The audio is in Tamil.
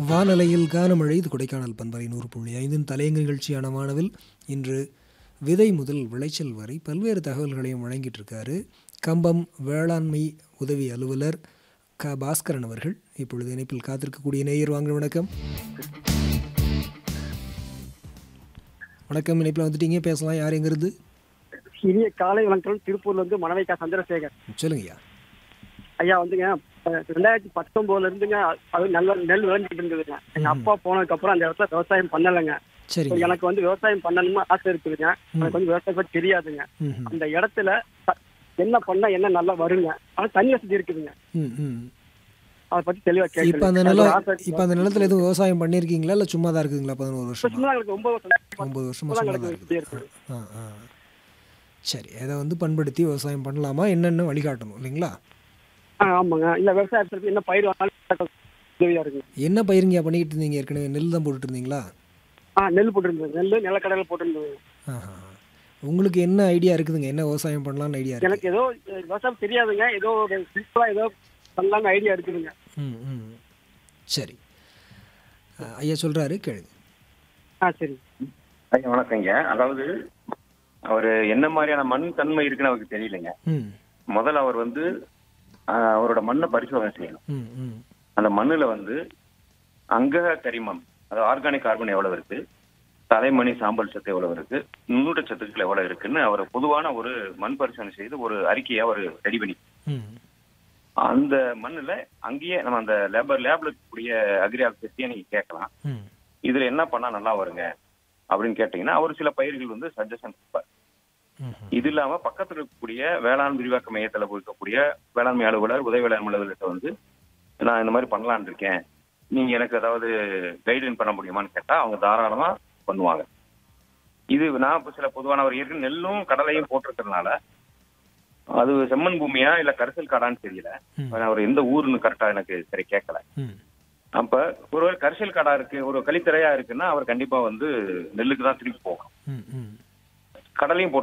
வானலையில் கானமழை இது கொடைக்கானல் பண்பறை நூறு புள்ளி ஐந்தின் தலையங்க நிகழ்ச்சியான வானவில் இன்று விதை முதல் விளைச்சல் வரை பல்வேறு தகவல்களையும் வழங்கிட்டு இருக்காரு கம்பம் வேளாண்மை உதவி அலுவலர் க பாஸ்கரன் அவர்கள் இப்பொழுது இணைப்பில் காத்திருக்கக்கூடிய நேயர் வாங்க வணக்கம் வணக்கம் இணைப்பில் வந்துட்டீங்க பேசலாம் யார் எங்கிறது இனிய காலை வணக்கம் திருப்பூர்ல இருந்து மணவைக்கா சந்திரசேகர் சொல்லுங்கய்யா ஐயா வந்துங்க அஹ், ரெண்டாயிரத்தி பத்தொன்பதுல இருந்துங்க அது நல்ல நெல் விளைஞ்சிட்டு இருந்ததுங்க எங்க அப்பா போனதுக்கு அப்புறம் அந்த இடத்துல விவசாயம் பண்ணலைங்க சரிங்க எனக்கு வந்து விவசாயம் பண்ணணும்னு ஆசை இருக்குதுங்க எனக்கு வந்து விவசாயம் பத்தி தெரியாதுங்க ம் அந்த இடத்துல த- என்ன பண்ணா என்ன நல்லா வருங்க ஆனா தண்ணி வசதி இருக்குதுங்க ம் ம் அதை பத்தி தெளிவா இப்போ அந்த கேட்கல நிலம் இப்போ அந்த நிலத்துல எதுவும் விவசாயம் பண்ணியிருக்கீங்களா இல்லை சும்மா தான் இருக்குங்களா பதினோரு வருஷமா சும்மா எங்களுக்கு ஒன்பது வருஷம் ஒன்பது வருஷமா இப்பதான் சும்மா தான் எங்களுக்கு இப்படியே இருக்குது ஆ ஆ சரி அதை வந்து பண்படுத்தி விவசாயம் பண்ணலாமா என்னென்னு வழிகாட்டணும் இல்லைங்களா ஆ, ஆமாங்க இல்ல விவசாயத்துக்கு என்ன பயிர் வேணாலும் உதவியா இருக்குங்க என்ன பயிருங்க பண்ணிக்கிட்டு இருந்தீங்க ஏற்கனவே நெல் தான் போட்டுட்டு இருந்தீங்களா ஆ நெல் போட்டிருந்தது நெல் நிலக்கடலை போட்டிருந்தது ஆஹா உங்களுக்கு என்ன ஐடியா இருக்குதுங்க என்ன விவசாயம் பண்ணலாம்னு ஐடியா இருக்கு எனக்கு ஏதோ அஹ், விவசாயம் தெரியாதுங்க ஏதோ ஒரு சிம்பிளா ஏதோ பண்ணலாம்னு ஐடியா இருக்குதுங்க ம் ம் சரி ஆ, ஐயா சொல்கிறாரு கேளுங்க ஆ சரி ஐயா வணக்கங்க அதாவது அவர் என்ன மாதிரியான மண் தன்மை இருக்குன்னு அவருக்கு தெரியலைங்க ம் முதல்ல அவர் வந்து ஆஹ், அவரோட மண்ணை பரிசோதனை செய்யணும் ம் ம் அந்த மண்ணுல வந்து அங்க கரிமம் அதாவது ஆர்கானிக் கார்பன் எவ்வளவு இருக்கு தலைமணி சாம்பல் சத்து எவ்வளவு இருக்கு நுண்ணூட்ட சத்துக்கள் எவ்வளவு இருக்குன்னு அவர் பொதுவான ஒரு மண் பரிசோதனை செய்து ஒரு அறிக்கையை அவர் ரெடி பண்ணி ம் அந்த மண்ணுல அங்கேயே நம்ம அந்த லேபர் லேப்ல இருக்கக்கூடிய அக்ரி ஆஃபீஸையே நீங்க கேட்கலாம் ம் இதுல என்ன பண்ணா நல்லா வருங்க அப்படின்னு கேட்டீங்கன்னா அவர் சில பயிர்கள் வந்து சஜஷன் கொடுப்பார் ம் இது இல்லாம பக்கத்துல இருக்கக்கூடிய வேளாண் விரிவாக்க மையத்துல இருக்கக்கூடிய வேளாண்மை அலுவலர் உதவி வேளாண்மை அலுவலர்கிட்ட வந்து நான் இந்த மாதிரி பண்ணலாம்னு இருக்கேன் நீங்க எனக்கு ஏதாவது கைடன்ஸ் பண்ண முடியுமான்னு கேட்டா அவங்க தாராளமா பண்ணுவாங்க இது நான் இப்ப சில பொதுவான ஒரு ஏற்கனவே நெல்லும் கடலையும் போட்டிருக்கிறதுனால அது செம்மண் பூமியா இல்ல கரிசல் காடான்னு தெரியல ம். அவர் எந்த ஊருன்னு கரெக்டா எனக்கு சரி கேட்கல ம் அப்ப ஒருவேளை கரிசல் காடா இருக்கு ஒரு கலித்தரையா இருக்குன்னா அவர் கண்டிப்பா வந்து நெல்லுக்கு தான் திருப்பி போகணும் ம் ம் கடலையும் போட்டு